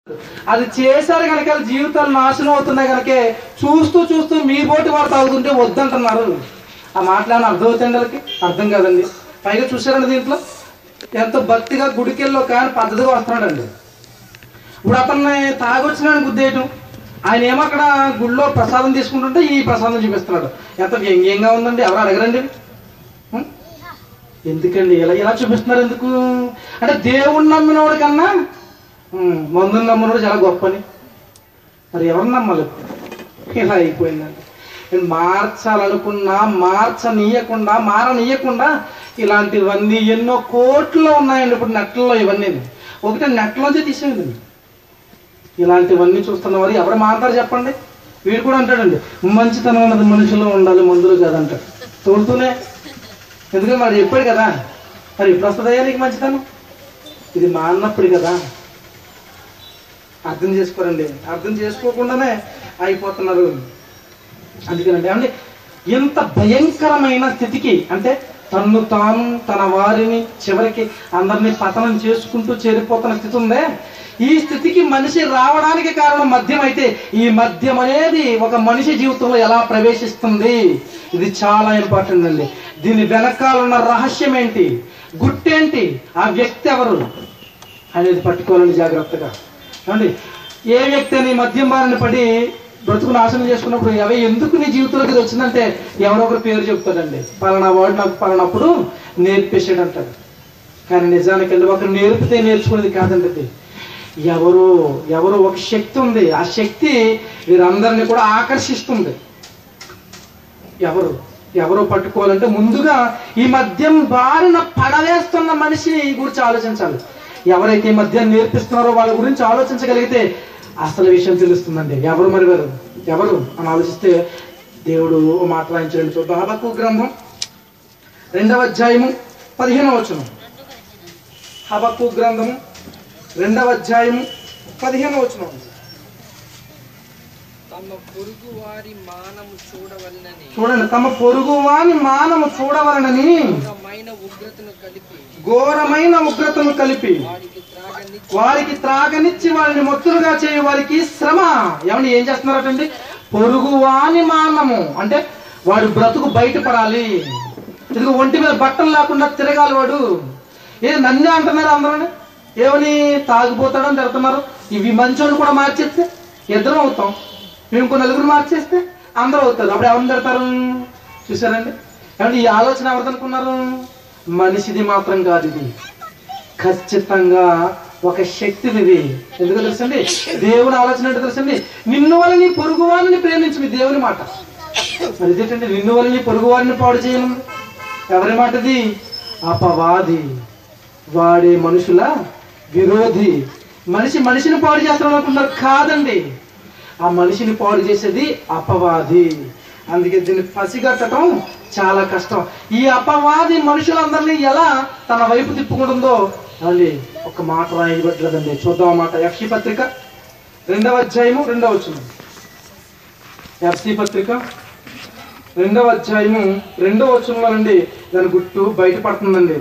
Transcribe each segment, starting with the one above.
అది చేశారు కనుక వాళ్ళ జీవితాలు నాశనం అవుతున్నాయి కనుక చూస్తూ చూస్తూ మీ బోటి వాడు తాగుతుంటే వద్దంటున్నారు ఆ మాటలు అర్థమవుతుంది వాళ్ళకి అర్థం కాదండి పైగా చూసారండి దీంట్లో ఎంతో భక్తిగా గుడికెళ్ళో కానీ పద్ధతిగా వస్తున్నాడండి ఇప్పుడు అతన్ని తాగొచ్చిన గుద్దేయటం ఆయన ఏమో అక్కడ గుళ్ళో ప్రసాదం తీసుకుంటుంటే ఈ ప్రసాదం చూపిస్తున్నాడు ఎంత వ్యంగ్యంగా ఉందండి ఎవరు అడగరండి ఉం? ఎందుకండి ఇలా ఇలా చూపిస్తున్నారు ఎందుకు అంటే దేవుణ్ణి నమ్మినోడు కన్నా ఉం, మందుని నమ్మినోడు చాలా గొప్పని మరి ఎవరు నమ్మాలి ఇలా అయిపోయిందండి నేను మార్చాలనుకున్నా మార్చనీయకుండా మారనీయకుండా ఇలాంటివన్నీ ఎన్నో కోట్లు ఉన్నాయండి ఇప్పుడు నెట్లలో ఇవన్నీ ఒకటే నెట్లోంచి తీసేయండి ఇలాంటివన్నీ చూస్తున్న వారు ఎవరు మాట్లాడు చెప్పండి వీడు కూడా అంటాడండి మంచితనం ఉన్నది మనుషులు ఉండాలి మందులు కాదంటాడు తోడుతూనే ఎందుకంటే మరి చెప్పాడు కదా మరి ఇప్పుడు వస్తుందయ్యా నీకు మంచితనం ఇది మా అన్నప్పుడు కదా అర్థం చేసుకోరండి అర్థం చేసుకోకుండానే అయిపోతున్నారు అందుకేనండి అంటే ఎంత భయంకరమైన స్థితికి అంటే తన్ను తాను తన వారిని చివరికి అందరినీ పతనం చేసుకుంటూ చేరిపోతున్న స్థితి ఉందే ఈ స్థితికి మనిషి రావడానికి కారణం మద్యం అయితే ఈ మద్యం అనేది ఒక మనిషి జీవితంలో ఎలా ప్రవేశిస్తుంది ఇది చాలా ఇంపార్టెంట్ అండి దీని వెనకాల ఉన్న రహస్యం ఏంటి గుట్టేంటి ఆ వ్యక్తి ఎవరు అనేది పట్టుకోవాలండి జాగ్రత్తగా ఏమండి ఏ వ్యక్తి అని మద్యం బారిన పడి బ్రతుకు నాశనం చేసుకున్నప్పుడు అవి ఎందుకు నీ జీవితంలోకి ఇది వచ్చిందంటే ఎవరో ఒకరు పేరు చెప్తాడండి పలానా వాడు నాకు పలానప్పుడు నేర్పేసాడు అంటాడు కానీ నిజానికి వెళ్ళి ఒకరు నేర్పితే నేర్చుకునేది కాదండి ఇది ఎవరు ఎవరు ఒక శక్తి ఉంది ఆ శక్తి వీరందరినీ కూడా ఆకర్షిస్తుంది ఎవరు ఎవరు పట్టుకోవాలంటే ముందుగా ఈ మద్యం బారిన పడవేస్తున్న మనిషిని గురించి ఆలోచించాలి ఎవరైతే ఈ మద్యం నేర్పిస్తున్నారో వాళ్ళ గురించి ఆలోచించగలిగితే అసలు విషయం తెలుస్తుందండి ఎవరు మరి వారు ఎవరు అని ఆలోచిస్తే దేవుడు ఓ మాట రాయించండి చూద్దాం హబక్కు గ్రంథం రెండవ అధ్యాయము పదిహేనవ వచనం హబక్కు గ్రంథము రెండవ అధ్యాయము పదిహేనవ వచనం తమ పొరుగు వారి మానము చూడవలనని చూడండి తమ పొరుగు వాని మానము చూడవలనని ఘోరమైన ఉగ్రతను కలిపి ఘోరమైన ఉగ్రతను కలిపి వారికి త్రాగని వారికి త్రాగనిచ్చి వారిని మొత్తులుగా చేయ వారికి శ్రమ ఏమని ఏం చేస్తున్నారటండి పొరుగు వాని మానము అంటే వాడు బ్రతుకు బయటపడాలి ఇదిగో ఒంటి మీద బట్టలు లేకుండా తిరగాలి వాడు ఏ నన్నే అంటున్నారు అందరూ ఏమని తాగిపోతాడని తిడుతున్నారు ఇవి మంచోళ్ళు కూడా మార్చేస్తే ఇద్దరం అవుతాం మేము ఇంకో నలుగురు మార్చేస్తే అందరూ అవుతారు అప్పుడు ఎవరిని తిడతారు చూసారండి ఏమంటే ఈ ఆలోచన ఎవరిది అనుకున్నారు మనిషిది మాత్రం కాదు ఇది ఖచ్చితంగా ఒక శక్తి ఇది ఎందుకు తెలుసండి దేవుని ఆలోచన ఏంటో తెలుసండి నిన్ను వల్ల నీ పొరుగు వారిని ప్రేమించు మీ దేవుని మాట మరి ఇదేంటండి నిన్ను వల్ల నీ పొరుగు వారిని పాడు చేయను ఎవరి మాటది అపవాది వాడే మనుషుల విరోధి మనిషి మనిషిని పాడు చేస్తాడు అనుకున్నారు కాదండి ఆ మనిషిని పాడు చేసేది అపవాది అందుకే దీన్ని పసిగట్టడం చాలా కష్టం ఈ అపవాది మనుషులందరినీ ఎలా తన వైపు తిప్పుకుంటుందో అది ఒక మాట రాయబడ్డదండి చూద్దాం ఆ మాట ఎఫ్సి పత్రిక రెండవ అధ్యాయము రెండవ వచనం ఎఫ్సి పత్రిక రెండవ అధ్యాయము రెండవ వచనంలో నుండి దాని గుట్టు బయటపడుతుందండి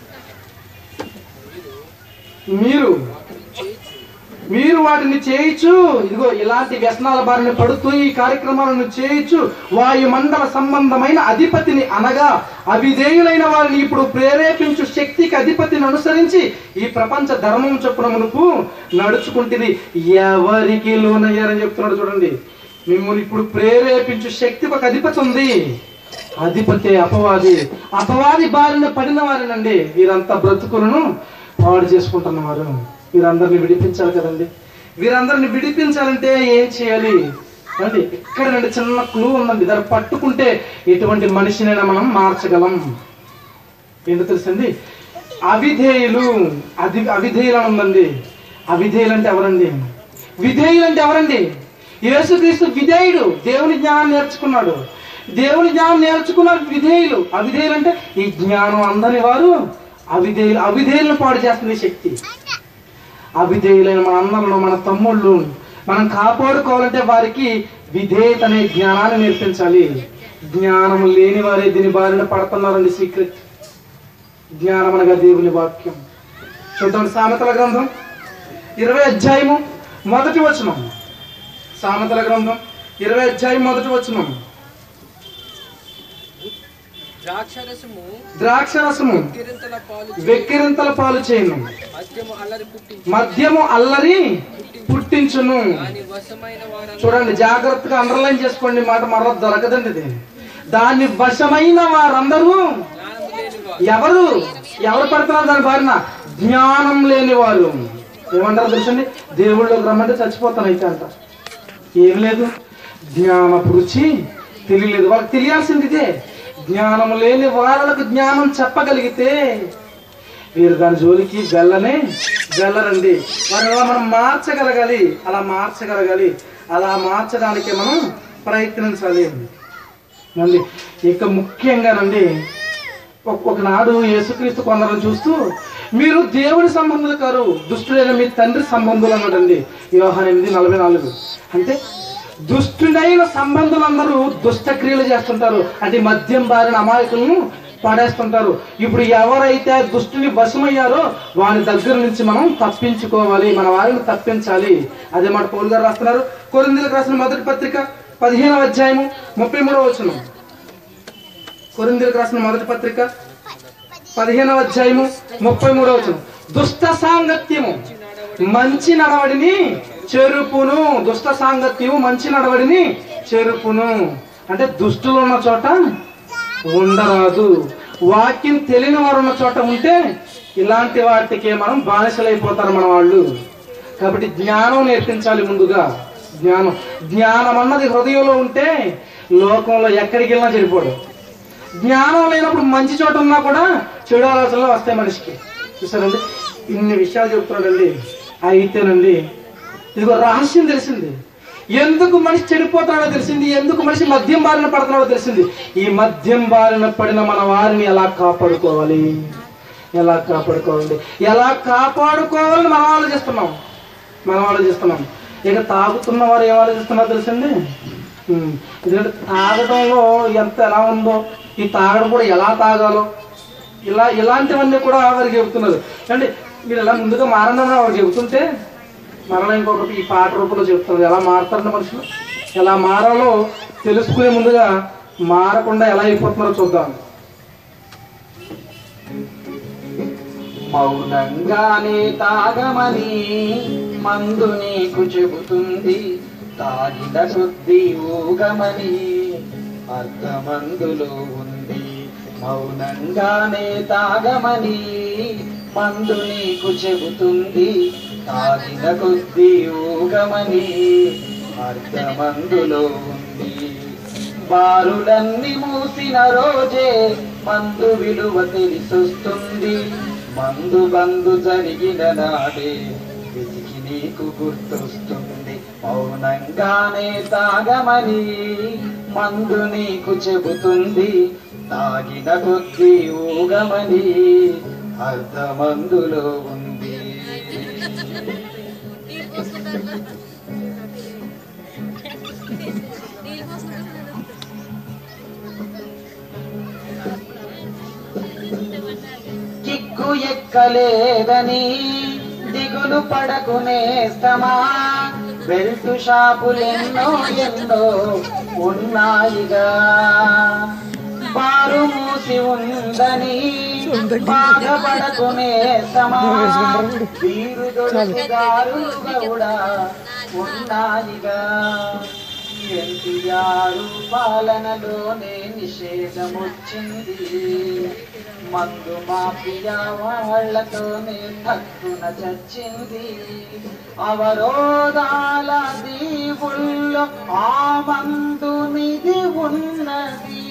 మీరు మీరు వాటిని చేయొచ్చు ఇదిగో ఇలాంటి వ్యసనాల బారిన పడుతూ ఈ కార్యక్రమాలను చేయొచ్చు వాయుమండల సంబంధమైన అధిపతిని అనగా అవిధేయులైన వారిని ఇప్పుడు ప్రేరేపించు శక్తికి అధిపతిని అనుసరించి ఈ ప్రపంచ ధర్మం చొప్పున మునుపు నడుచుకుంటుంది ఎవరికి లోనయ్యారని చెప్తున్నాడు చూడండి మిమ్మల్ని ఇప్పుడు ప్రేరేపించు శక్తికి ఒక అధిపతి ఉంది అధిపతి అపవాది అపవాది బారిన పడిన వారినండి వీరంతా బ్రతుకులను పాడు చేసుకుంటున్నవారు వీరందరిని విడిపించాలి కదండి వీరందరిని విడిపించాలంటే ఏం చేయాలి అంటే ఇక్కడ నుండి చిన్న క్లూ ఉందండి దాన్ని పట్టుకుంటే ఎటువంటి మనిషినైనా మనం మార్చగలం ఏంటో తెలుసండి అవిధేయులు అది అవిధేయులు అని ఉందండి అవిధేయులు అంటే ఎవరండి విధేయులు అంటే ఎవరండి యేసుక్రీస్తు విధేయుడు దేవుని జ్ఞానం నేర్చుకున్నాడు దేవుని జ్ఞానం నేర్చుకున్న విధేయులు అవిధేయులు అంటే ఈ జ్ఞానం అందని వారు అవిధేయులు అవిధేయులను పాడు చేస్తుంది ఈ శక్తి అవిధేయులైన మన అన్నలను మన తమ్ముళ్ళు మనం కాపాడుకోవాలంటే వారికి విధేయత అనే జ్ఞానాన్ని నేర్పించాలి జ్ఞానం లేని వారే దీని బారిన పడుతున్నారండి సీక్రెట్ జ్ఞానం అనగా దేవుని వాక్యం చూద్దాం సామెతల గ్రంథం ఇరవై అధ్యాయము మొదటి వచనం సామెతల గ్రంథం ఇరవై అధ్యాయం మొదటి వచనం ద్రాక్షరసము ద్రాక్ష రసము కిరింతల పాలు వెక్కిరింతల పాలు చేయను మద్యము అల్లరి పుట్టించి మద్యము అల్లరి పుట్టించును దాని వశమైన వారందరూ చూడండి జాగ్రత్తగా అండర్లైన్ చేసుకోండి ఈ మాట మరో దొరకదండి ఇది దాని వశమైన వారందరూ జ్ఞానము లేని వారు ఎవరు ఎవరు పడుతున్నారు దాని బారిన జ్ఞానం లేని వాళ్ళు ఏమంటారు తెలుసండి దేవుళ్ళకి రమ్మంటే చచ్చిపోతాను అయితే అంట ఏం లేదు జ్ఞానపు రుచి తెలియలేదు వాళ్ళకి తెలియాల్సింది ఇదే జ్ఞానం లేని వాళ్ళకు జ్ఞానం చెప్పగలిగితే వీరు దాని జోలికి వెళ్ళనే వెళ్ళరండి వారిని అలా మనం మార్చగలగాలి అలా మార్చగలగాలి అలా మార్చడానికి మనం ప్రయత్నించాలి అండి ఇక ముఖ్యంగానండి ఒక- ఒకనాడు యేసుక్రీస్తు కొందరు చూస్తూ మీరు దేవుడి సంబంధులు కారు దుష్టుడైన మీ తండ్రి సంబంధులు అన్నాడండి వ్యవహారం ఎనిమిది నలభై నాలుగు అంటే దుష్టుడైన సంబంధులందరూ దుష్టక్రియలు చేస్తుంటారు అంటే మద్యం బారిన అమాయకులను పడేస్తుంటారు ఇప్పుడు ఎవరైతే దుష్టుని వశమయ్యారో వాని దగ్గర నుంచి మనం తప్పించుకోవాలి మన వారిని తప్పించాలి అదే మాట పౌలు గారు రాస్తున్నారు కొరిందులకు రాసిన మొదటి పత్రిక పదిహేనవ అధ్యాయము ముప్పై మూడవ వచనం కొరిందులకు రాసిన మొదటి పత్రిక పదిహేనవ అధ్యాయము ముప్పై మూడవ వచనం దుష్ట సాంగత్యము మంచి నడవడిని చెరుపును దుష్ట సాంగత్యము మంచి నడవడిని చెరుపును అంటే దుష్టులు ఉన్న చోట ఉండరాదు వాక్యం తెలియని వారు ఉన్న చోట ఉంటే ఇలాంటి వాటికి మనం బానిసలైపోతారు మన వాళ్ళు కాబట్టి జ్ఞానం నేర్పించాలి ముందుగా జ్ఞానం జ్ఞానం అన్నది హృదయంలో ఉంటే లోకంలో ఎక్కడికి వెళ్ళినా చెడిపోడు జ్ఞానం లేనప్పుడు మంచి చోట ఉన్నా కూడా చెడు ఆలోచనలు వస్తాయి మనిషికి చూసారండి ఇన్ని విషయాలు చెప్తున్నాడండి అయితేనండి ఇదిగో రహస్యం తెలిసింది ఎందుకు మనిషి చెడిపోతాడో తెలిసింది ఎందుకు మనిషి మద్యం బారిన పడుతున్నాడో తెలిసింది ఈ మద్యం బారిన పడిన మన వారిని ఎలా కాపాడుకోవాలి ఎలా కాపాడుకోవాలి ఎలా కాపాడుకోవాలని మనం ఆలోచిస్తున్నాం మనం ఆలోచిస్తున్నాం ఇక తాగుతున్న వారు ఏం ఆలోచిస్తున్నారో తెలిసింది ఉమ్, ఎందుకంటే తాగడంలో ఎంత ఎలా ఉందో ఈ తాగడం కూడా ఎలా తాగాలో ఇలా ఇలాంటివన్నీ కూడా వారికి చెబుతున్నారు అంటే మీరు ఎలా ముందుగా మారడం వారు చెబుతుంటే మరలా ఇంకొకటి ఈ పాట రూపంలో చెప్తున్నారు ఎలా మారుతారంటే మనుషులు ఎలా మారాలో తెలుసుకునే ముందుగా మారకుండా ఎలా అయిపోతున్నారో చూద్దాం మౌనంగానే తాగమని మందు నీకు చెబుతుంది తాగిన కొద్దీ ఊగమని అర్థమందులో ఉంది మౌనంగానే తాగమని మందు నీకు చెబుతుంది తాగిన కొద్దీ ఊగమని అర్థమందులో ఉంది బారులన్నీ మూసిన రోజే మందు విలువ తెలిసొస్తుంది మందు బందు జరిగిన నాడే వెతికి నీకు గుర్తొస్తుంది మౌనంగానే తాగమని మందు నీకు చెబుతుంది తాగిన కొద్దీ ఊగమని అర్థమందులో ఉంది కిక్కు ఎక్కలేదని దిగులు పడకునేస్తమా బెల్ట్ షాపులెన్నో ఎన్నో ఉన్నాయిగా బారు మూసి ఉందని బాధపడకునేస్తమా వీరు దొరుకుదారులుగా కూడా ఉన్నాయిగా ఎన్టీఆర్ పాలనలోనే నిషేధం వచ్చింది మందు మాఫియా వాళ్లతోనే తక్కున చచ్చింది అవరోధాల దీవుల్లో ఆ మందు నిధి ఉన్నది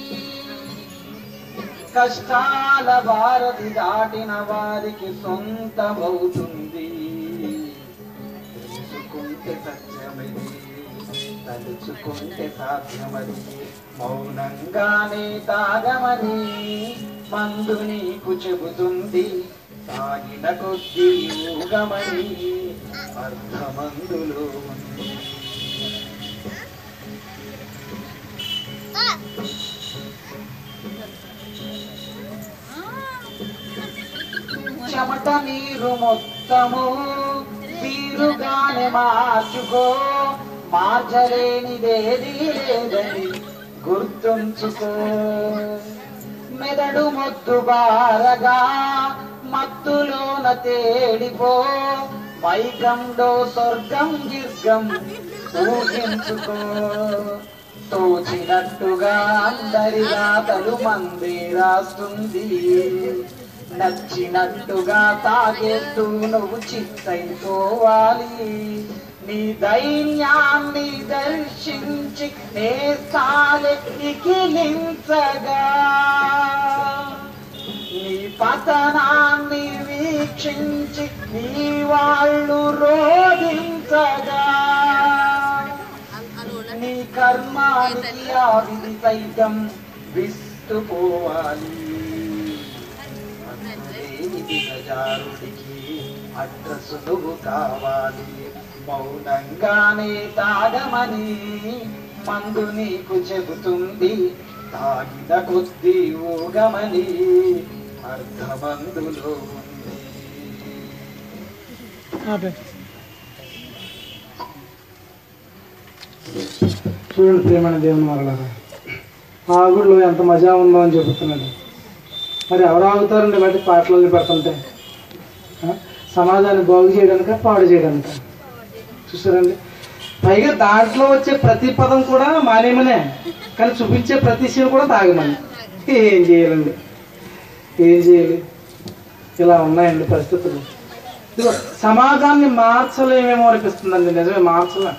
కష్టాల భారతి దాటిన వారికి సొంతమవుతుంది తెలుసుకుంటే సత్యమది తలుచుకుంటే సాధ్యమది మౌనంగానే తాగమని మందు నీకు చెబుతుంది తాగిన కొద్దీ ఊగమని అర్థమందులో ఉంది చెమట నీరు మొత్తము వీరి తీరుగానే మార్చుకో మార్చలేనిదేది లేదని గుర్తుంచుకో మెదడు మొద్దు బారగా మత్తులోన తేడిపో మైకంలో స్వర్గం గిర్గం ఊహించుకో తోచినట్టుగా అందరి రాతలు మందే రాస్తుంది నచ్చినట్టుగా తాగేస్తూ నువ్వు చిత్తైపోవాలి నీ దైన్యాన్ని దర్శించి నేస్తాలెక్కిలించగా నీ పతనాన్ని వీక్షించి నీ వాళ్ళు రోధించగా నీ కర్మానికి ఆ విధి సైతం విస్తుపోవాలి లేని దిగజారుడికి అడ్రస్ నువ్వు కావాలి మౌనంగానే తాగమని మందు నీకు చెబుతుంది తాగిన కొద్దీ ఊగమని అర్ధమందులో ఉంది చూడండి ప్రేమైన దేవుని మరలారా ఆగుడిలో ఎంత మజా ఉందో అని చెబుతున్నాడు మరి ఎవరు ఆగుతారండి బయట పాటలు పెడుతుంటే ఆ? సమాజాన్ని బాగు చేయడానిక పాడు చేయడానిక చూసారండి పైగా దాంట్లో వచ్చే ప్రతి పదం కూడా మానేమనే కానీ చూపించే ప్రతి సీన్ కూడా తాగమని ఏం చేయాలండి ఏం చేయాలి ఇలా ఉన్నాయండి పరిస్థితులు ఇదిగో సమాజాన్ని మార్చలేమేమో అనిపిస్తుందండి నిజమే మార్చలేం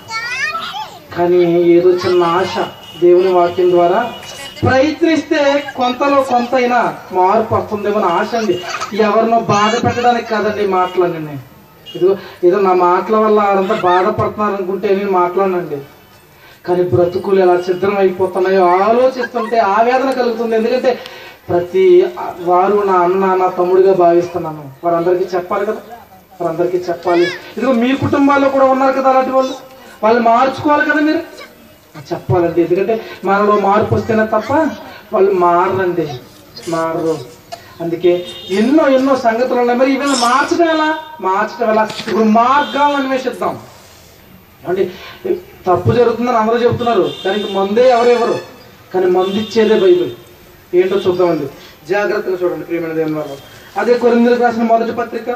కానీ ఏదో చిన్న ఆశ దేవుని వాక్యం ద్వారా ప్రయత్నిస్తే కొంతలో కొంతైనా మార్పు వస్తుందేమో అని ఆశ అండి ఎవరినో బాధ పెట్టడానికి కాదండి ఈ మాటలన్నీ నేను. ఇదిగో ఏదో నా మాటల వల్ల వారంతా బాధపడుతున్నారు అనుకుంటే నేను మాట్లాడనండి కానీ బ్రతుకులు ఎలా సిద్ధం అయిపోతున్నాయో ఆలోచిస్తుంటే ఆవేదన కలుగుతుంది ఎందుకంటే ప్రతి వారు నా అన్న నా తమ్ముడిగా భావిస్తున్నాను వారందరికీ చెప్పాలి కదా వారందరికీ చెప్పాలి ఇదిగో మీ కుటుంబాల్లో కూడా ఉన్నారు కదా అలాంటి వాళ్ళు వాళ్ళు మార్చుకోవాలి కదా మీరు చెప్పాలండి ఎందుకంటే మనలో మార్పు వస్తేనే తప్ప వాళ్ళు మారరండి మారరు అందుకే ఎన్నో ఎన్నో సంగతులు ఉన్నాయి మరి ఇవన్నీ మార్చడం ఎలా మార్చడం ఎలా ఇప్పుడు మార్గాలను అన్వేషిద్దాం అంటే తప్పు జరుగుతుందని అందరూ చెప్తున్నారు దానికి మందే ఎవరెవరు కానీ మందు ఇచ్చేదే బైబిల్ ఏంటో చూద్దామండి జాగ్రత్తగా చూడండి ప్రియమైన దేవుని వారు అదే కొరిందులకు రాసిన మొదటి పత్రిక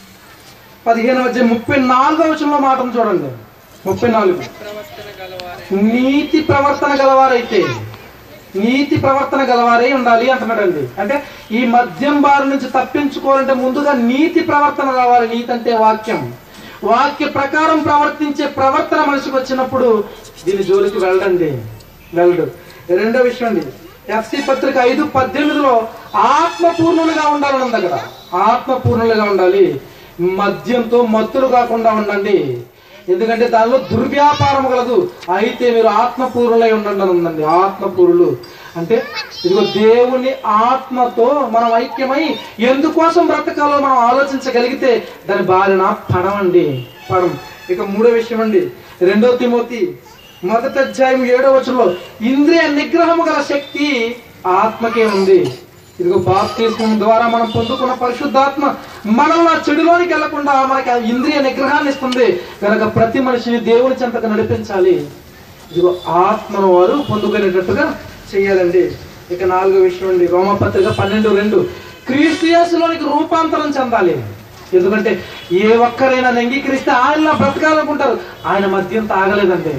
పదిహేను మధ్య ముప్పై నాలుగో వచనంలో మాటను చూడండి ముప్పై నాలుగు ప్రవర్తన గలవారే నీతి ప్రవర్తన గలవారైతే నీతి ప్రవర్తన గలవారై ఉండాలి అంటున్నాడండి అంటే ఈ మద్యం బారి నుంచి తప్పించుకోవాలంటే ముందుగా నీతి ప్రవర్తన రావాలి నీతి అంటే వాక్యం వాక్య ప్రకారం ప్రవర్తించే ప్రవర్తన మనిషికి వచ్చినప్పుడు దీని జోలికి వెళ్ళండి వెళ్ళడు రెండో విషయం అండి ఎఫ్సి పత్రిక ఐదు పద్దెనిమిదిలో ఆత్మపూర్ణులుగా ఉండాలని ఉంది కదా ఆత్మపూర్ణులుగా ఉండాలి మద్యంతో మత్తులు కాకుండా ఉండండి ఎందుకంటే దానిలో దుర్వ్యాపారం కలదు అయితే మీరు ఆత్మపూర్ణులై ఉండండి అని ఉందండి ఆత్మపూరులు అంటే ఇదిగో దేవుని ఆత్మతో మనం ఐక్యమై ఎందుకోసం బ్రతకాలో మనం ఆలోచించగలిగితే దాని బారిన పడమండి పడం ఇక మూడో విషయం అండి రెండో తిమోతి మొదటి అధ్యాయం ఏడో వచనంలో ఇంద్రియ నిగ్రహము గల శక్తి ఆత్మకే ఉంది ఇదిగో బాప్తిస్మం ద్వారా మనం పొందుకున్న పరిశుద్ధాత్మ మనల్ని ఆ చెడులోనికి వెళ్లకుండా మనకి ఆ ఇంద్రియ నిగ్రహాన్ని ఇస్తుంది కనుక ప్రతి మనిషిని దేవుని చెంతకు నడిపించాలి ఇదిగో ఆత్మను వారు పొందుకునేటట్టుగా చేయాలండి ఇక నాలుగో విషయం అండి రోమపత్రిక పన్నెండు రెండు క్రీస్తుయాసులోనికి రూపాంతరం చెందాలి ఎందుకంటే ఏ ఒక్కరైనా అంగీకరిస్తే ఆయనలా బ్రతకాలనుకుంటారు ఆయన మద్యం తాగలేదండి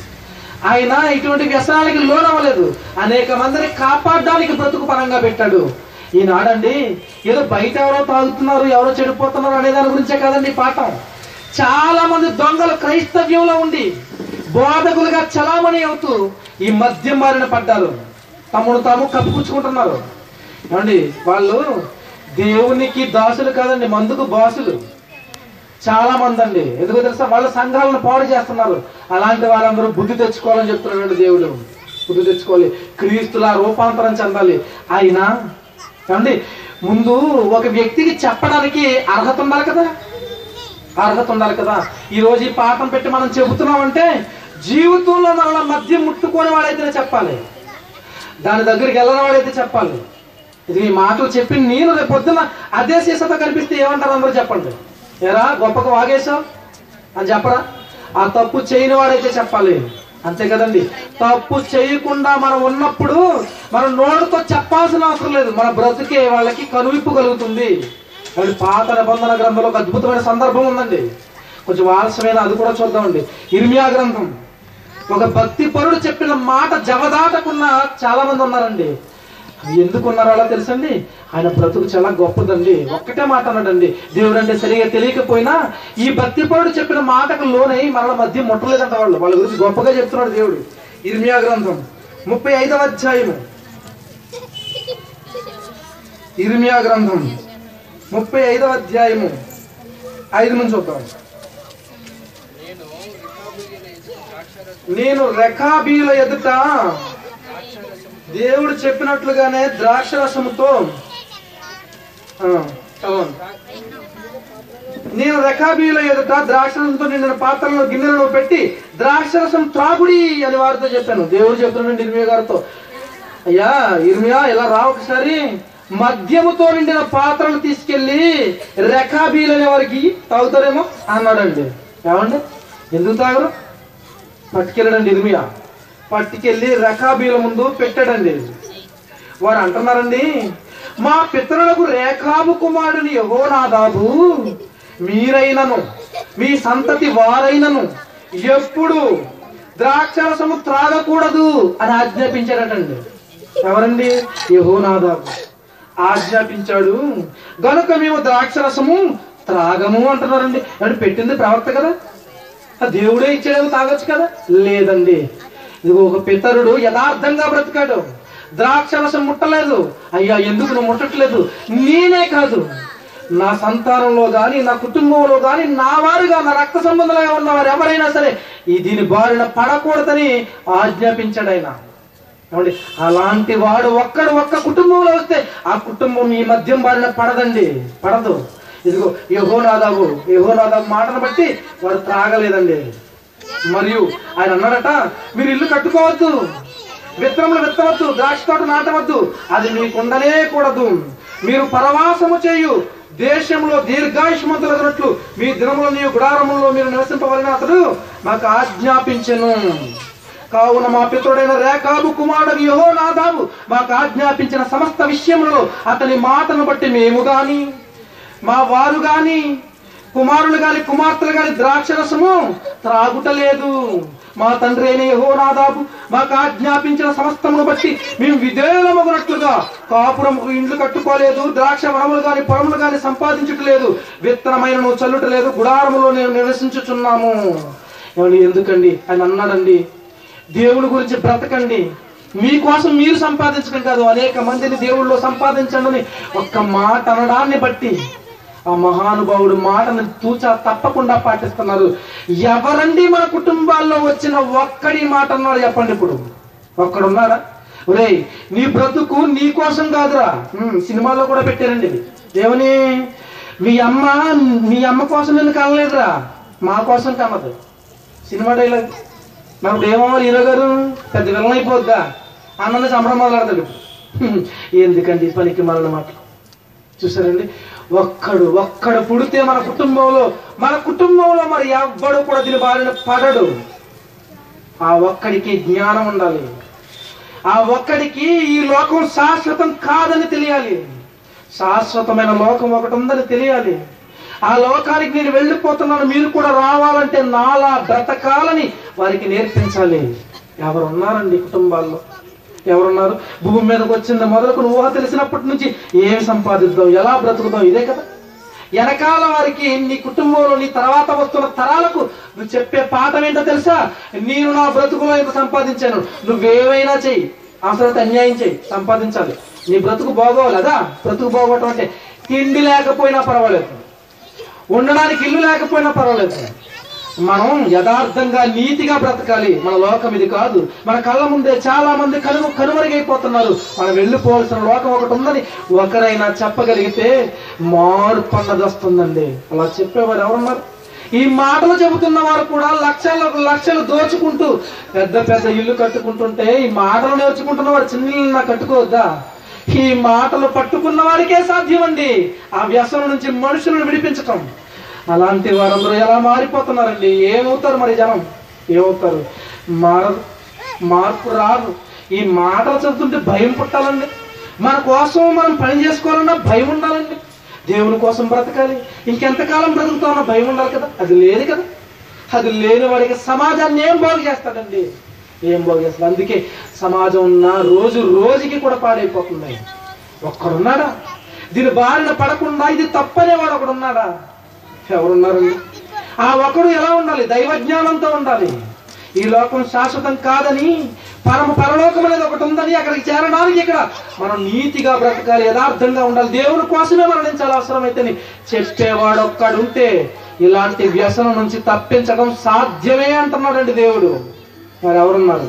ఆయన ఇటువంటి వ్యసనాలకి లోనవ్వలేదు అనేక మందిని కాపాడడానికి బ్రతుకు పరంగా పెట్టాడు ఈనాడండి ఏదో బయట ఎవరో తాగుతున్నారు ఎవరో చెడిపోతున్నారు అనే దాని గురించే కదండి ఈ పాఠం చాలా మంది దొంగలు క్రైస్తవ్యంలో ఉండి బోధకులుగా చలామణి అవుతూ ఈ మద్యం బారిన పడ్డారు తమను తాము కప్పిపుచ్చుకుంటున్నారు ఏమండి వాళ్ళు దేవునికి దాసులు కాదండి మందుకు బాసులు చాలా మంది అండి ఎందుకో తెలుసా వాళ్ళ సంఘాలను పాడు చేస్తున్నారు అలాంటి వాళ్ళందరూ బుద్ధి తెచ్చుకోవాలని చెప్తున్నాడు దేవుడు బుద్ధి తెచ్చుకోవాలి క్రీస్తులా రూపాంతరం చెందాలి ఆయన ఏమండి ముందు ఒక వ్యక్తికి చెప్పడానికి అర్హత ఉండాలి కదా అర్హత ఉండాలి కదా ఈ రోజు ఈ పాఠం పెట్టి మనం చెబుతున్నామంటే జీవితంలో మన మధ్య ముట్టుకొని వాడైతేనే చెప్పాలి దాని దగ్గరికి వెళ్ళని వాడైతే చెప్పాలి ఇది ఈ మాటలు చెప్పి నేను రేపు పొద్దున్న అదే సీసతో కనిపిస్తే ఏమంటారు అందరూ చెప్పండి ఎరా గొప్పగా వాగేశావు అని చెప్పరా ఆ తప్పు చేయని వాడైతే చెప్పాలి అంతే కదండి తప్పు చేయకుండా మనం ఉన్నప్పుడు మనం నోటితో చెప్పాల్సిన అవసరం లేదు మన బ్రతుకే వాళ్ళకి కనువిప్పు కలుగుతుంది అది పాత నిబంధన గ్రంథంలో ఒక అద్భుతమైన సందర్భం ఉందండి కొంచెం ఆలస్యమైన అది కూడా చూద్దామండి ఇర్మియా గ్రంథం ఒక భక్తి పరుడు చెప్పిన మాట జవదాటకున్న చాలా మంది ఉన్నారండి ఎందుకు ఉన్నారో అలా తెలుసండి ఆయన బ్రతుకు చాలా గొప్పదండి ఒక్కటే మాట అన్నాడండి దేవుడు అంటే సరిగా తెలియకపోయినా ఈ భక్తి పరుడు చెప్పిన మాటకు లోనై మరల మధ్య ముట్టలేదంట వాళ్ళు వాళ్ళ గురించి గొప్పగా చెప్తున్నాడు దేవుడు ఇర్మియా గ్రంథం ముప్పై ఐదవ అధ్యాయము ఇర్మియా గ్రంథం ముప్పై ఐదవ అధ్యాయము ఐదు నుంచి చూద్దాం నేను రికాబులిన ఎదుట ద్రాక్షారసం నేను రెకాబీల ఎదుట ద్రాక్షారసం దేవుడు చెప్పినట్లుగానే ద్రాక్ష రసముతో ఆ, చదవండి. నేను రెకాబీల ఎదుట ద్రాక్షరసంతో నిండిన పాత్రలను గిన్నెలను పెట్టి ద్రాక్షరసం త్రాగుడి అని వారితో చెప్పాను దేవుడు చెప్తున్నాడు ఇర్మియా గారితో అయ్యా ఇర్మియా ఇలా రా ఒకసారి మద్యముతో నిండిన పాత్రలు తీసుకెళ్లి రెకాబీలు అనే వారికి తాగుతారేమో అన్నాడండి ఏమండి ఎందుకు తాగరు పట్టుకెళ్ళాడండి ఇర్మియా పట్టుకెళ్ళి రకాబీల ముందు పెట్టాడండి వారు అంటున్నారండి మా పితరులకు రేఖాబు కుమారుని యహోనాదాబు మీరైనను మీ సంతతి వారైనను ఎప్పుడు ద్రాక్షరసము త్రాగకూడదు అని ఆజ్ఞాపించారటండి ఎవరండి యహోనాదాబు ఆజ్ఞాపించాడు గనుక మేము ద్రాక్షరసము త్రాగము అంటున్నారండి అంటే పెట్టింది ప్రవర్త కదా ఆ దేవుడే ఇచ్చాడేమో తాగొచ్చు కదా లేదండి ఇదిగో ఒక పితరుడు యథార్థంగా బ్రతికాడు ద్రాక్షరసం ముట్టలేదు అయ్యా ఎందుకు నువ్వు ముట్టట్లేదు నేనే కాదు నా సంతానంలో గాని నా కుటుంబంలో గాని నా వారుగా నా రక్త సంబంధంగా ఉన్నవారు ఎవరైనా సరే ఈ దీని బారిన పడకూడదని ఆజ్ఞాపించాడు ఆయన ఏమండి అలాంటి వాడు ఒక్కడు ఒక్క కుటుంబంలో వస్తే ఆ కుటుంబం ఈ మద్యం బారిన పడదండి పడదు ఇదిగో యహోనాదాబు యహోనాదాబు మాటను బట్టి వాడు త్రాగలేదండి మరియు ఆయన అన్నాడట మీరు ఇల్లు కట్టుకోవద్దు విత్తనములు విత్తవద్దు ద్రాక్ష తోట నాటవద్దు అది మీకుండనే కూడదు మీరు పరవాసము చేయు దేశంలో దీర్ఘాయుష్మంతులగినట్లు మీ దినముల నీ గుడారములో మీరు నివసింపవలని అతడు మాకు ఆజ్ఞాపించెను కావున మా పితృడైన రేఖాబు కుమారుడు యహో నాదాబు మాకు ఆజ్ఞాపించిన సమస్త విషయములలో అతని మాటను బట్టి మేము గాని మా వారు గాని కుమారులు గాని కుమార్తెలు గాని ద్రాక్షరసము త్రాగుటలేదు మా తండ్రి అయిన యహోనాదాబు మాకు ఆజ్ఞాపించిన సమస్తమును బట్టి మేము విధేయులమగునట్లుగా కాపురం ఇండ్లు కట్టుకోలేదు ద్రాక్ష వనములు గాని పొలములు గాని సంపాదించుటలేదు విత్తనమైన చల్లుటలేదు గుడారములో నేను నివసించుచున్నాము ఏమండి ఎందుకండి ఆయన అన్నాడండి దేవుని గురించి బ్రతకండి మీకోసం మీరు సంపాదించడం కాదు అనేక మందిని దేవుళ్ళో సంపాదించండి అని ఒక్క మాట అనడాన్ని బట్టి ఆ మహానుభావుడు మాటను తూచా తప్పకుండా పాటిస్తున్నారు ఎవరండి మన కుటుంబాల్లో వచ్చిన ఒక్కడి మాట అన్నాడు చెప్పండి ఇప్పుడు ఒక్కడున్నారా ఒరేయ్ నీ బ్రతుకు నీ కోసం కాదురా ఉమ్, సినిమాలో కూడా పెట్టారండి ఇది దేవుని మీ అమ్మ నీ అమ్మ కోసం నేను కనలేదురా మా కోసం కన్నదు సినిమా డైలాగ్ నాకు ఏమో హీరో గారు పెద్ద విలన్ అయిపోద్దా అన్నది సంబరం మొదలాడతాడు హ్మ్. ఎందుకండి ఈ పనికి మరణ మాటలు చూసారండి ఒక్కడు ఒక్కడు పుడితే మన కుటుంబంలో మన కుటుంబంలో మరి ఎవ్వడు కూడా దీని బారిన పడడు ఆ ఒక్కడికి జ్ఞానం ఉండాలి ఆ ఒక్కడికి ఈ లోకం శాశ్వతం కాదని తెలియాలి శాశ్వతమైన లోకం ఒకటి ఉందని తెలియాలి ఆ లోకానికి నేను వెళ్ళిపోతున్నాను మీరు కూడా రావాలంటే నాలా బ్రతకాలని వారికి నేర్పించాలి ఎవరు ఉన్నారండి కుటుంబాల్లో ఎవరున్నారు భూమి మీదకి వచ్చింది మొదలకు ఊహ తెలిసినప్పటి నుంచి ఏమి సంపాదిద్దాం ఎలా బ్రతుకుదాం ఇదే కదా వెనకాల వారికి నీ కుటుంబంలో నీ తర్వాత వస్తున్న తరాలకు నువ్వు చెప్పే పాఠం ఏంటో తెలుసా నేను నా బ్రతుకులో ఇంత సంపాదించాను నువ్వేమైనా చెయ్యి అవసరమైతే అన్యాయం చెయ్యి సంపాదించాలి నీ బ్రతుకు బాగోవాలి అదా బ్రతుకు బాగోవటం అంటే తిండి లేకపోయినా పర్వాలేదు ఉండడానికి ఇల్లు లేకపోయినా పర్వాలేదు మనం యథార్థంగా నీతిగా బ్రతకాలి మన లోకం ఇది కాదు మన కళ్ళ ముందే చాలా మంది కనుమ కనుమరుగైపోతున్నారు మనం వెళ్ళిపోవాల్సిన లోకం ఒకటి ఉందని ఒకరైనా చెప్పగలిగితే మార్పు అన్నది వస్తుందండి అలా చెప్పేవారు ఎవరున్నారు ఈ మాటలు చెబుతున్న వారు కూడా లక్షల లక్షలు దోచుకుంటూ పెద్ద పెద్ద ఇల్లు కట్టుకుంటుంటే ఈ మాటలు నేర్చుకుంటున్న వారు చిన్న ఇల్లు కట్టుకోవద్దా ఈ మాటలు పట్టుకున్న వారికే సాధ్యమండి ఆ వ్యసనం నుంచి మనుషులను విడిపించటం అలాంటి వారందరూ ఎలా మారిపోతున్నారండి ఏమవుతారు మరి జనం ఏమవుతారు మారదు మార్పు రాదు ఈ మాటలు చదువుతుంటే భయం పుట్టాలండి మన కోసం మనం పని చేసుకోవాలన్నా భయం ఉండాలండి దేవుని కోసం బ్రతకాలి ఇంకెంతకాలం బ్రతుకుతామన్నా భయం ఉండాలి కదా అది లేదు కదా అది లేని వాడికి సమాజాన్ని ఏం బాగు చేస్తాడండి ఏం బాగు చేస్తాడు అందుకే సమాజం ఉన్న రోజు రోజుకి కూడా పాడైపోతుంది ఒక్కడున్నాడా దీని బారిన పడకుండా ఇది తప్పనేవాడు ఒకడు ఉన్నాడా ఎవరున్నారండి ఆ ఒకడు ఎలా ఉండాలి దైవజ్ఞానంతో ఉండాలి ఈ లోకం శాశ్వతం కాదని పరమ పరలోకం అనేది ఒకటి ఉందని అక్కడికి చేరడానికి ఇక్కడ మనం నీతిగా బ్రతకాలి యథార్థంగా ఉండాలి దేవుని కోసమే మరణించాలి అవసరమైతే చెప్పేవాడు ఒక్కడుంటే ఇలాంటి వ్యసనం నుంచి తప్పించడం సాధ్యమే అంటున్నాడండి దేవుడు మరి ఎవరున్నారు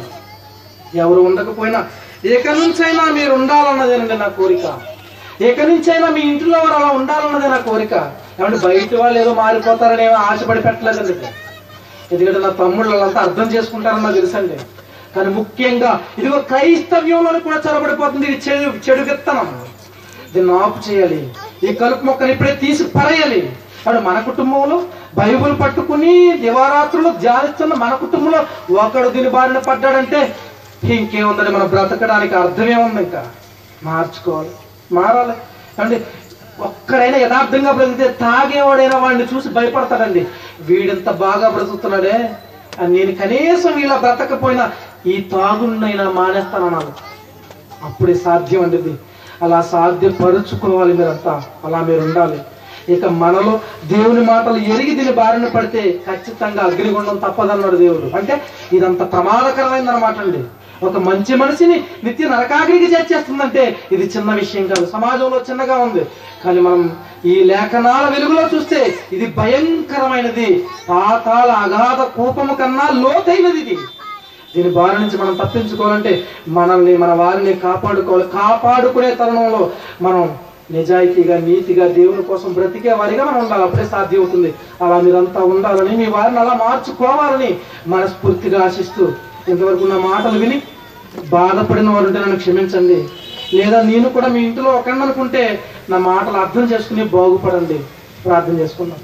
ఎవరు ఉండకపోయినా ఇక నుంచైనా మీరు ఉండాలన్నదేనండి నా కోరిక ఇక నుంచైనా మీ ఇంట్లో వారు అలా ఉండాలన్నదే నా కోరిక ఏమంటే బయట వాళ్ళు ఏదో మారిపోతారని ఏమో ఆశపడి పెట్టలేదండి ఇక్కడ. ఎందుకంటే నా తమ్ముళ్ళు వాళ్ళంతా అర్థం చేసుకుంటారని నాకు తెలుసండి కానీ ముఖ్యంగా ఇదిగో క్రైస్తవ్యంలో కూడా చొరబడిపోతుంది ఇది చెడు చెడు విత్తనం దీన్ని ఆపు చేయాలి ఈ కలుపు మొక్కని ఇప్పుడే తీసి పరేయాలి అప్పుడు మన కుటుంబంలో బైబుల్ పట్టుకుని దివారాత్రులు ధ్యానిస్తున్న మన కుటుంబంలో ఒకడు దీని బారిన పడ్డాడంటే ఇంకేముందండి మనం బ్రతకడానికి అర్థమే ఉంది ఇంకా మార్చుకోవాలి మారాలి అంటే ఒక్కడైనా యథార్థంగా బ్రతికితే తాగేవాడైనా వాడిని చూసి భయపడతాడండి వీడింత బాగా బ్రతుకుతున్నాడే అని నేను కనీసం ఇలా బ్రతకపోయినా ఈ తాగున్నైనా మానేస్తానన్నాను అప్పుడే సాధ్యం అండి ఇది అలా సాధ్యపరుచుకోవాలి మీరంతా అలా మీరు ఉండాలి ఇక మనలో దేవుని మాటలు ఎరిగి దీని బారిన పడితే ఖచ్చితంగా అగ్నిగుండం తప్పదన్నాడు దేవుడు అంటే ఇదంత ప్రమాదకరమైంది అనమాట అండి ఒక మంచి మనిషిని నిత్య నరకాగ్నికి చేర్చేస్తుందంటే ఇది చిన్న విషయం కాదు సమాజంలో చిన్నగా ఉంది కానీ మనం ఈ లేఖనాల వెలుగులో చూస్తే ఇది భయంకరమైనది పాతాల అగాధ కూపము కన్నా లోతైనది ఇది దీని బారి నుంచి మనం తప్పించుకోవాలంటే మనల్ని మన వారిని కాపాడుకోవాలి కాపాడుకునే తరుణంలో మనం నిజాయితీగా నీతిగా దేవుని కోసం బ్రతికే వారిగా మనం ఉండాలి అప్పుడే సాధ్యం అవుతుంది అలా మీరంతా ఉండాలని మీ వారిని అలా మార్చుకోవాలని మనస్ఫూర్తిగా ఆశిస్తూ ఇంతవరకు నా మాటలు విని బాధపడిన వారు ఉంటే నన్ను క్షమించండి లేదా నేను కూడా మీ ఇంటిలో ఒకరిని అనుకుంటే నా మాటలు అర్థం చేసుకుని బాగుపడండి ప్రార్థన చేసుకుందాం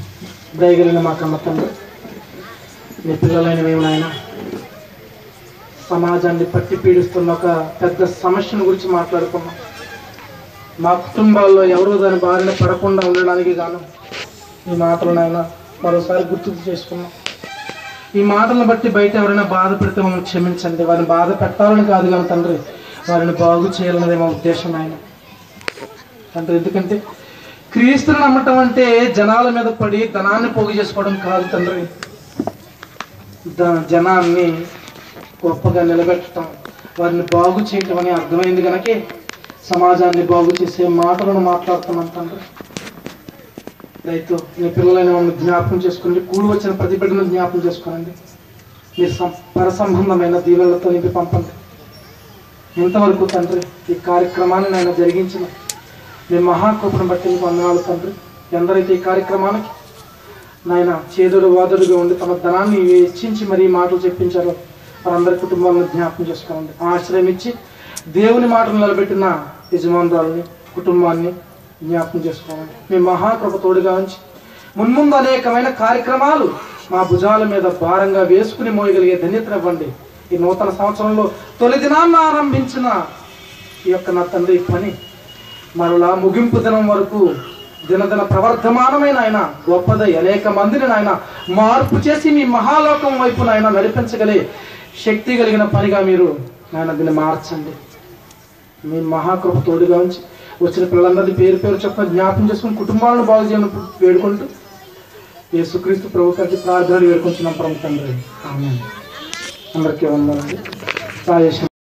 దయగలిగిన మా కన్న తండ్రి మీ పిల్లలైన మేము నాయనా సమాజాన్ని పట్టి పీడిస్తున్న ఒక పెద్ద సమస్యను గురించి మాట్లాడుకున్నాం మా కుటుంబాల్లో ఎవరు దాని బారిన పడకుండా ఉండడానికి గాను ఈ మాటలనైనా మరోసారి గుర్తు చేసుకున్నాం ఈ మాటలను బట్టి బయట ఎవరైనా బాధ పెడితే మమ్మల్ని క్షమించండి వారిని బాధ పెట్టాలని కాదు కానీ తండ్రి వారిని బాగు చేయాలన్నదే మా ఉద్దేశం ఆయన తండ్రి ఎందుకంటే క్రీస్తుని నమ్మటం అంటే జనాల మీద పడి ధనాన్ని పోగు చేసుకోవడం కాదు తండ్రి ద- జనాన్ని గొప్పగా నిలబెట్టడం వారిని బాగు చేయటం అని అర్థమైంది కనుక సమాజాన్ని బాగు చేసే మాటలను మాట్లాడుతున్నాం తండ్రి రైతు మీ పిల్లలైన మమ్మల్ని జ్ఞాపకం చేసుకోండి కూడి వచ్చిన ప్రతి బిడ్డను జ్ఞాపకం చేసుకోనండి మీరు సం పర సంబంధమైన దీవెనలతో నింపి పంపండి ఇంతవరకు తండ్రి ఈ కార్యక్రమాన్ని నేను జరిగించిన మీ మహాకృపను బట్టి మీకు వందనాలు తండ్రి ఎందరైతే ఈ కార్యక్రమానికి నాయన చేదుడు వాదుడుగా ఉండి తమ ధనాన్ని వెచ్చించి మరి ఈ మాటలు చెప్పించారో వారందరి కుటుంబాలను జ్ఞాపకం చేసుకోండి ఆశ్రయం ఇచ్చి దేవుని మాటలు నిలబెట్టిన యజమానురాలని కుటుంబాన్ని జ్ఞాపకం చేసుకోవాలి మీ మహాకృప తోడుగా ఉంచి మున్ముందు అనేకమైన కార్యక్రమాలు మా భుజాల మీద భారంగా వేసుకుని మోయగలిగే ధన్యతనివ్వండి ఈ నూతన సంవత్సరంలో తొలి దినాన్న ఆరంభించిన ఈ యొక్క నా తండ్రి పని మరలా ముగింపు దినం వరకు దినదిన ప్రవర్ధమానమైన ఆయన గొప్పదై అనేక మందిని ఆయన మార్పు చేసి మీ మహాలోకం వైపు నాయన నడిపించగలే శక్తి కలిగిన పనిగా మీరు నాయన దీన్ని మార్చండి మీ మహాకృప తోడుగా ఉంచి వచ్చిన పిల్లలందరినీ పేరు పేరు చొప్పున జ్ఞాపం చేసుకుని కుటుంబాలను బాగు చేయమని వేడుకుంటూ యేసుక్రీస్తు ప్రభు గారికి ప్రార్థనలు వేడుకుంటున్నాం పరమ తండ్రి ఆమె అందరికీ వందలండి రాజేశ్వర